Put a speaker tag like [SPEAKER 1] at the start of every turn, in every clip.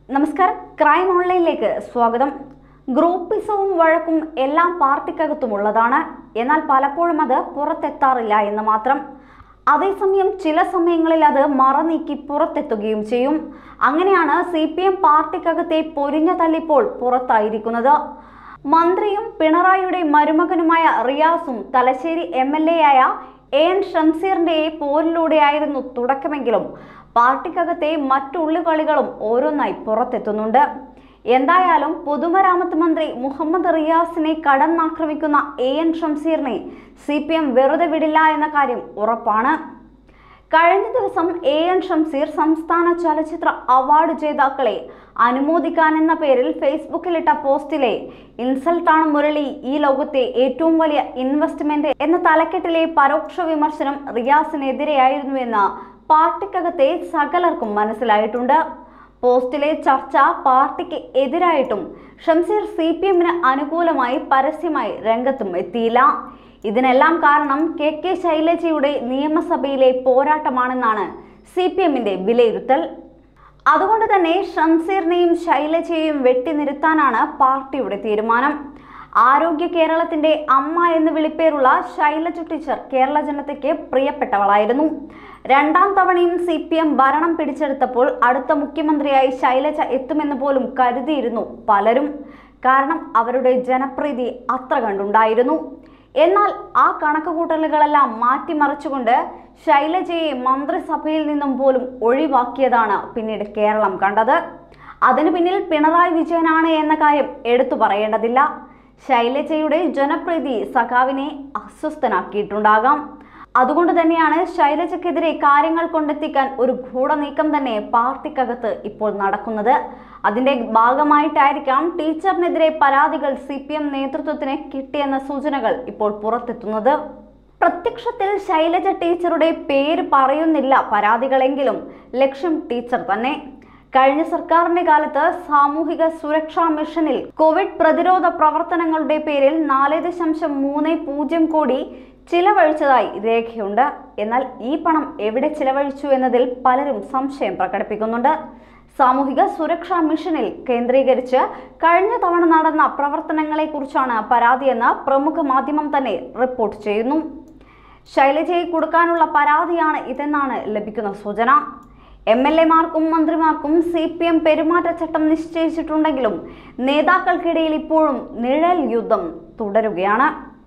[SPEAKER 1] നമസ്കാരം ക്രൈം ഓൺലൈനിലേക്ക് സ്വാഗതം ഗ്രൂപ്പിസവും വഴക്കും എല്ലാം പാർട്ടിക്കകത്തുമുള്ളതാണ് എന്നാൽ പലപ്പോഴും അത് പുറത്തെത്താറില്ല എന്ന് മാത്രം അതേസമയം ചില സമയങ്ങളിൽ അത് മറനീക്കി പുറത്തെത്തുകയും ചെയ്യും അങ്ങനെയാണ് സി പി എം പാർട്ടിക്കകത്തെ പൊരിഞ്ഞ തല്ലിപ്പോൾ പുറത്തായിരിക്കുന്നത് മന്ത്രിയും പിണറായിയുടെ മരുമകനുമായ റിയാസും തലശ്ശേരി എം എൽ എ ആയ എ എൻ ഷംസീറിന്റെ പോരിലൂടെയായിരുന്നു തുടക്കമെങ്കിലും പാർട്ടിക്കകത്തെ മറ്റുള്ളുകളികളും ഓരോന്നായി പുറത്തെത്തുന്നുണ്ട് എന്തായാലും പൊതുമരാമത്ത് മന്ത്രി മുഹമ്മദ് റിയാസിനെ കടന്നാക്രമിക്കുന്ന എ എൻ ഷംസീറിനെ സി പി എം വെറുതെ വിടില്ല എന്ന കാര്യം ഉറപ്പാണ് കഴിഞ്ഞ ദിവസം എ എൻ ഷംസീർ സംസ്ഥാന ചലച്ചിത്ര അവാർഡ് ജേതാക്കളെ അനുമോദിക്കാനെന്ന പേരിൽ ഫേസ്ബുക്കിലിട്ട പോസ്റ്റിലെ ഇൻസൾട്ടാണ് മുരളി ഈ ലോകത്തെ ഏറ്റവും വലിയ ഇൻവെസ്റ്റ്മെന്റ് എന്ന തലക്കെട്ടിലെ പരോക്ഷ വിമർശനം റിയാസിനെതിരെയായിരുന്നുവെന്ന് പാർട്ടിക്കകത്തെ സകലർക്കും മനസ്സിലായിട്ടുണ്ട് പോസ്റ്റിലെ ചർച്ച പാർട്ടിക്ക് എതിരായിട്ടും ഷംസീർ സി പി എമ്മിന് അനുകൂലമായി പരസ്യമായി രംഗത്തും എത്തിയില്ല ഇതിനെല്ലാം കാരണം കെ കെ ശൈലജയുടെ നിയമസഭയിലെ പോരാട്ടമാണെന്നാണ് സി പി എമ്മിന്റെ വിലയിരുത്തൽ അതുകൊണ്ട് തന്നെ ഷംസീറിനെയും ശൈലജയെയും വെട്ടിനിരുത്താനാണ് പാർട്ടിയുടെ തീരുമാനം ആരോഗ്യ കേരളത്തിന്റെ അമ്മ എന്ന് വിളിപ്പേരുള്ള ശൈലജ ടീച്ചർ കേരള ജനതയ്ക്ക് പ്രിയപ്പെട്ടവളായിരുന്നു രണ്ടാം തവണയും സി പി എം ഭരണം പിടിച്ചെടുത്തപ്പോൾ അടുത്ത മുഖ്യമന്ത്രിയായി ശൈലജ എത്തുമെന്ന് പോലും കരുതിയിരുന്നു പലരും കാരണം അവരുടെ ജനപ്രീതി അത്ര കണ്ടുണ്ടായിരുന്നു എന്നാൽ ആ കണക്കുകൂട്ടലുകളെല്ലാം മാറ്റിമറിച്ചുകൊണ്ട് ശൈലജയെ മന്ത്രിസഭയിൽ നിന്നും പോലും ഒഴിവാക്കിയതാണ് പിന്നീട് കേരളം കണ്ടത് അതിനു പിന്നിൽ പിണറായി വിജയനാണ് എന്ന കാര്യം എടുത്തു പറയേണ്ടതില്ല ശൈലജയുടെ ജനപ്രീതി സഖാവിനെ അസ്വസ്ഥനാക്കിയിട്ടുണ്ടാകാം അതുകൊണ്ട് തന്നെയാണ് ശൈലജയ്ക്കെതിരെ കാര്യങ്ങൾ കൊണ്ടെത്തിക്കാൻ ഒരു ഗൂഢനീക്കം തന്നെ പാർട്ടിക്കകത്ത് ഇപ്പോൾ നടക്കുന്നത് അതിന്റെ ഭാഗമായിട്ടായിരിക്കാം ടീച്ചറിനെതിരെ പരാതികൾ സി പി എം നേതൃത്വത്തിന് കിട്ടിയെന്ന സൂചനകൾ ഇപ്പോൾ പുറത്തെത്തുന്നത് പ്രത്യക്ഷത്തിൽ ശൈലജ ടീച്ചറുടെ പേര് പറയുന്നില്ല പരാതികളെങ്കിലും ലക്ഷ്യം ടീച്ചർ തന്നെ കഴിഞ്ഞ സർക്കാരിന്റെ കാലത്ത് സാമൂഹിക സുരക്ഷാ മിഷനിൽ കോവിഡ് പ്രതിരോധ പ്രവർത്തനങ്ങളുടെ പേരിൽ നാല് ദശാംശം മൂന്ന് പൂജ്യം കോടി ചിലവഴിച്ചതായി രേഖയുണ്ട് എന്നാൽ ഈ പണം എവിടെ ചിലവഴിച്ചു എന്നതിൽ പലരും സംശയം പ്രകടിപ്പിക്കുന്നുണ്ട് സാമൂഹിക സുരക്ഷാ മിഷനിൽ കേന്ദ്രീകരിച്ച് കഴിഞ്ഞ തവണ നടന്ന പ്രവർത്തനങ്ങളെക്കുറിച്ചാണ് പരാതിയെന്ന് പ്രമുഖ മാധ്യമം തന്നെ റിപ്പോർട്ട് ചെയ്യുന്നു ശൈലജയെ കൊടുക്കാനുള്ള പരാതിയാണ് ഇതെന്നാണ് ലഭിക്കുന്ന സൂചന എം എൽ എമാർക്കും മന്ത്രിമാർക്കും സി പി എം പെരുമാറ്റച്ചട്ടം നിശ്ചയിച്ചിട്ടുണ്ടെങ്കിലും നേതാക്കൾക്കിടയിൽ ഇപ്പോഴും നിഴൽ യുദ്ധം തുടരുകയാണ്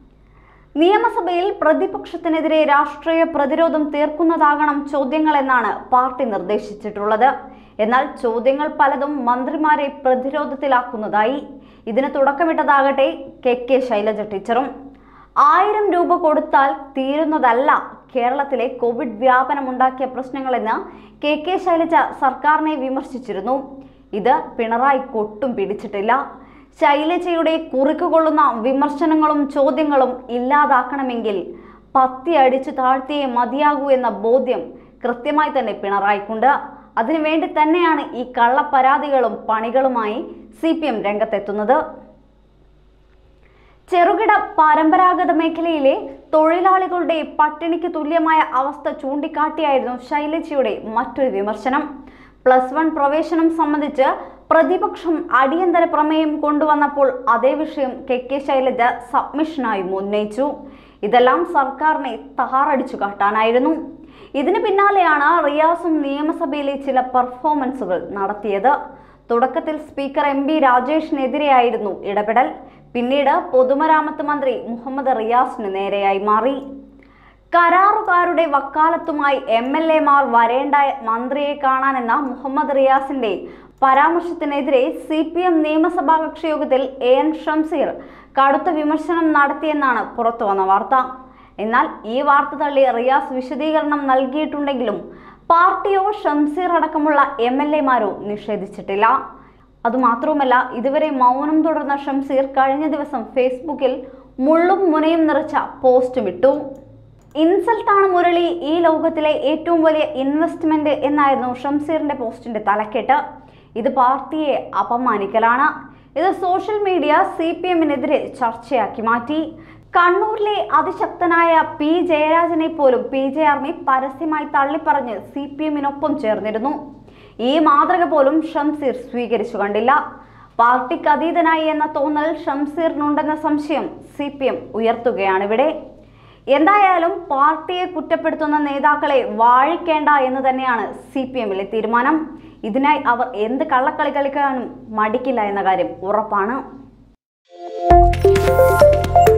[SPEAKER 1] നിയമസഭയിൽ പ്രതിപക്ഷത്തിനെതിരെ രാഷ്ട്രീയ പ്രതിരോധം തീർക്കുന്നതാകണം ചോദ്യങ്ങളെന്നാണ് പാർട്ടി നിർദ്ദേശിച്ചിട്ടുള്ളത് എന്നാൽ ചോദ്യങ്ങൾ പലതും മന്ത്രിമാരെ പ്രതിരോധത്തിലാക്കുന്നതായി ഇതിന് തുടക്കമിട്ടതാകട്ടെ കെ കെ ശൈലജ ടീച്ചറും ആയിരം രൂപ കൊടുത്താൽ തീരുന്നതല്ല കേരളത്തിലെ കോവിഡ് വ്യാപനമുണ്ടാക്കിയ പ്രശ്നങ്ങളെന്ന് കെ കെ ശൈലജ സർക്കാരിനെ വിമർശിച്ചിരുന്നു ഇത് പിണറായി കൊട്ടും പിടിച്ചിട്ടില്ല ശൈലജയുടെ കുറുക്കുകൊള്ളുന്ന വിമർശനങ്ങളും ചോദ്യങ്ങളും ഇല്ലാതാക്കണമെങ്കിൽ പത്തി അടിച്ചു താഴ്ത്തിയേ മതിയാകൂ എന്ന ബോധ്യം കൃത്യമായി തന്നെ പിണറായിക്കുണ്ട് അതിനുവേണ്ടി തന്നെയാണ് ഈ കള്ളപ്പരാതികളും പണികളുമായി സി പി എം രംഗത്തെത്തുന്നത് ചെറുകിട പരമ്പരാഗത മേഖലയിലെ തൊഴിലാളികളുടെ പട്ടിണിക്ക് തുല്യമായ അവസ്ഥ ചൂണ്ടിക്കാട്ടിയായിരുന്നു ശൈലജയുടെ മറ്റൊരു വിമർശനം പ്ലസ് വൺ പ്രവേശനം സംബന്ധിച്ച് പ്രതിപക്ഷം അടിയന്തര പ്രമേയം കൊണ്ടുവന്നപ്പോൾ അതേ വിഷയം കെ കെ ശൈലജ സബ്മിഷനായി ഉന്നയിച്ചു ഇതെല്ലാം സർക്കാരിനെ തഹാറടിച്ചു കാട്ടാനായിരുന്നു ഇതിന് പിന്നാലെയാണ് റിയാസും നിയമസഭയിലെ ചില പെർഫോമൻസുകൾ നടത്തിയത് തുടക്കത്തിൽ സ്പീക്കർ എം ബി രാജേഷിനെതിരെയായിരുന്നു ഇടപെടൽ പിന്നീട് പൊതുമരാമത്ത് മന്ത്രി മുഹമ്മദ് റിയാസിന് നേരെയായി മാറി കരാറുകാരുടെ വക്കാലത്തുമായി എം എൽ എമാർ വരേണ്ട മന്ത്രിയെ കാണാനെന്ന മുഹമ്മദ് റിയാസിന്റെ പരാമർശത്തിനെതിരെ സി പി എം നിയമസഭാ കക്ഷിയോഗത്തിൽ എ എൻ ഷംസീർ കടുത്ത വിമർശനം നടത്തിയെന്നാണ് പുറത്തുവന്ന വാർത്ത എന്നാൽ ഈ വാർത്ത തള്ളി റിയാസ് വിശദീകരണം നൽകിയിട്ടുണ്ടെങ്കിലും പാർട്ടിയോ ഷംസീർ അടക്കമുള്ള എം എൽ എമാരോ നിഷേധിച്ചിട്ടില്ല അതുമാത്രവുമല്ല ഇതുവരെ മൗനം തുടർന്ന ഷംസീർ കഴിഞ്ഞ ദിവസം ഫേസ്ബുക്കിൽ മുള്ളും മുനയും നിറച്ച പോസ്റ്റും ഇട്ടു ഇൻസൾട്ടാണ് മുരളി ഈ ലോകത്തിലെ ഏറ്റവും വലിയ ഇൻവെസ്റ്റ്മെന്റ് എന്നായിരുന്നു ഷംസീറിന്റെ പോസ്റ്റിന്റെ തലക്കെട്ട് ഇത് പാർട്ടിയെ അപമാനിക്കലാണ് ഇത് സോഷ്യൽ മീഡിയ സി പി എമ്മിനെതിരെ ചർച്ചയാക്കി മാറ്റി കണ്ണൂരിലെ അതിശക്തനായ പി ജയരാജനെ പോലും പി ജെ ആർമി പരസ്യമായി തള്ളിപ്പറഞ്ഞ് സി പി എമ്മിനൊപ്പം ചേർന്നിരുന്നു ഈ മാതൃക പോലും ഷംസീർ സ്വീകരിച്ചു കണ്ടില്ല പാർട്ടിക്ക് അതീതനായി എന്ന തോന്നൽ ഷംസീറിനുണ്ടെന്ന സംശയം സി പി എം ഉയർത്തുകയാണിവിടെ എന്തായാലും പാർട്ടിയെ കുറ്റപ്പെടുത്തുന്ന നേതാക്കളെ വാഴിക്കേണ്ട എന്ന് തന്നെയാണ് സി പി എമ്മിലെ തീരുമാനം ഇതിനായി അവർ എന്ത് കള്ളക്കളി കളിക്കാനും മടിക്കില്ല എന്ന കാര്യം ഉറപ്പാണ്